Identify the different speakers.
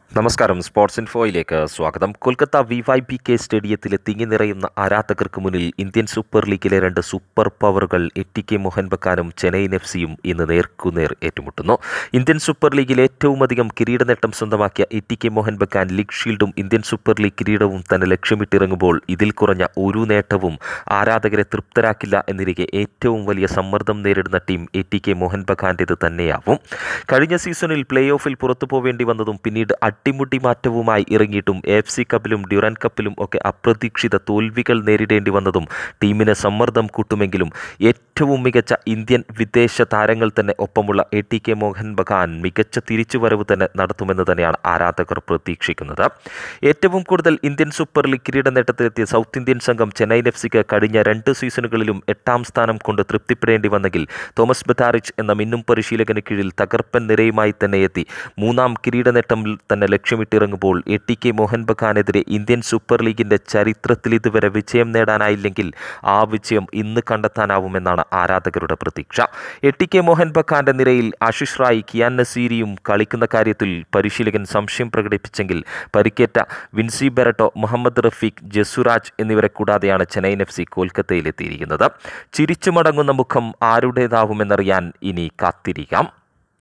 Speaker 1: നമസ്കാരം സ്പോർട്സ് ഇൻഫോയിലേക്ക് സ്വാഗതം Kolkata V Y P K സ്റ്റേഡിയത്തിലെ തിങ്ങി നിറയുന്ന ആരാധകർക്ക് മുന്നിൽ ഇന്ത്യൻ സൂപ്പർ ലീഗിലെ രണ്ട് സൂപ്പർ പവറുകൾ എ ടി കെ മോഹൻ ബഗാനും ചെന്നൈയിൻ എഫ് സിയും ഇന്ന് നേർക്കുനേർ ഏറ്റുമുട്ടുന്നു ഇന്ത്യൻ സൂപ്പർ ലീഗിൽ ഏറ്റവും അധികം കിരീട നേട്ടം സ്വന്തമാക്കിയ A T K Mohan Bagan league ഷീൽഡും ഇന്ത്യൻ സൂപ്പർ ലീഗ് കിരീടവും തന്നെ ലക്ഷ്യമിട്ടിറങ്ങുമ്പോൾ ഇതിൽ കുറഞ്ഞ ഒരു നേട്ടവും ആരാധകരെ തൃപ്തരാക്കില്ല എന്നിരിക്കെ ഏറ്റവും വലിയ സമ്മർദ്ദം നേരിടുന്ന team A T K Mohun ബഗാന്റേത് തന്നെയാവും കഴിഞ്ഞ സീസണിൽ പ്ലേ ഓഫിൽ പുറത്തു പോവേണ്ടി വന്നതും പിന്നീട് അട്ടിമുട്ടി മാറ്റവുമായി ഇറങ്ങിയിട്ടും എഫ് സി കപ്പിലും ഡ്യൂറൻ കപ്പിലും ഒക്കെ അപ്രതീക്ഷിത തോൽവികൾ നേരിടേണ്ടി വന്നതും ടീമിന് സമ്മർദ്ദം കൂട്ടുമെങ്കിലും ഏറ്റവും മികച്ച ഇന്ത്യൻ വിദേശ താരങ്ങൾ തന്നെ ഒപ്പമുള്ള A T K Mohan Bagan മികച്ച തിരിച്ചുവരവ് തന്നെ നടത്തുമെന്ന് തന്നെയാണ് ആരാധകർ പ്രതീക്ഷിക്കുന്നത് ഏറ്റവും കൂടുതൽ ഇന്ത്യൻ സൂപ്പർ ലീഗ് കിരീട നേട്ടത്തിലെത്തിയ സൗത്ത് ഇന്ത്യൻ സംഘം ചെന്നൈയിൻ എഫ് സിക്ക് കഴിഞ്ഞ രണ്ട് സീസണുകളിലും എട്ടാം സ്ഥാനം കൊണ്ട് തൃപ്തിപ്പെടേണ്ടി വന്നെങ്കിൽ തോമസ് ബെതാറിച്ച് എന്ന മിന്നും പരിശീലകന് കീഴിൽ തകർപ്പൻ നിരയുമായി തന്നെ എത്തി മൂന്നാം കിരീട നേട്ടം തന്നെ ലക്ഷ്യമിട്ടിറങ്ങുമ്പോൾ എ ടി കെ മോഹൻ ബഗാനെതിരെ ഇന്ത്യൻ സൂപ്പർ ലീഗിൻ്റെ ചരിത്രത്തിൽ ഇതുവരെ വിജയം നേടാനായില്ലെങ്കിൽ ആ വിജയം ഇന്ന് കണ്ടെത്താനാവുമെന്നാണ് ആരാധകരുടെ പ്രതീക്ഷ എ ടി കെ മോഹൻ ബഗാന്റെ നിരയിൽ ആശിഷ് റായ് കിയാൻ നസീരിയും കളിക്കുന്ന കാര്യത്തിൽ പരിശീലകൻ സംശയം പ്രകടിപ്പിച്ചെങ്കിൽ പരിക്കേറ്റ വിൻസി ബെറട്ടോ മുഹമ്മദ് റഫീഖ് ജസുരാജ് എന്നിവരെ കൂടാതെയാണ് ചെന്നൈയിൻ എഫ് സി കൊൽക്കത്തയിലെത്തിയിരിക്കുന്നത് ചിരിച്ചു മടങ്ങുന്ന മുഖം ആരുടേതാവുമെന്നറിയാൻ ഇനി കാത്തിരിക്കാം